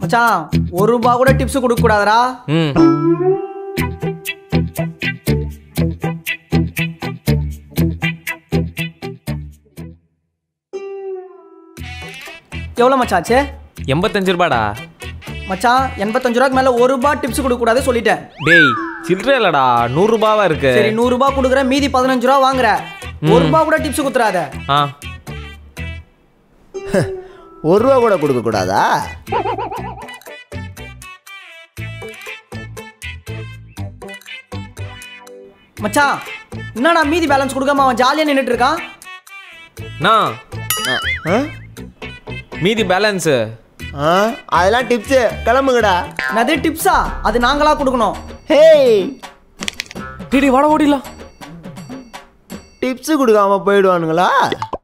மச்சான் ஒரு ரூபா கூட டிப்ஸ் கொடுக்க கூடாதுடா ம் எவ்வளோ மச்சான் ஆச்சு எண்பத்தஞ்சு ரூபாடா மச்சான் எண்பத்தஞ்சு ரூபாய்க்கு மேல ஒரு ரூபா டிப்ஸ் கொடுக்க கூடாது சொல்லிட்டேன் டேய் சில்லற இல்லடா நூறு ரூபாவா இருக்கு சரி நூறு ரூபாய் கொடுக்குறேன் மீதி பதினஞ்சு ரூபா வாங்குற ஒரு ரூபா கூட டிப்ஸ் குத்துறாத ஆ ஒரு ரூபா கூட கொடுக்க கூடாதா மச்சான் என்னடா மீதி பேலன்ஸ் கொடுக்காம அவன் ஜாலியா நின்னுட்டு இருக்கான் நான் ஆ? மீதி பேலன்ஸு ஆ அதெல்லாம் டிப்ஸு கிளம்புங்கடா என்னது டிப்ஸா அது நாங்களா கொடுக்கணும் ஹேய் டேடி வாட ஓடிடலாம் டிப்ஸ் கொடுக்காம போயிடுவானுங்களா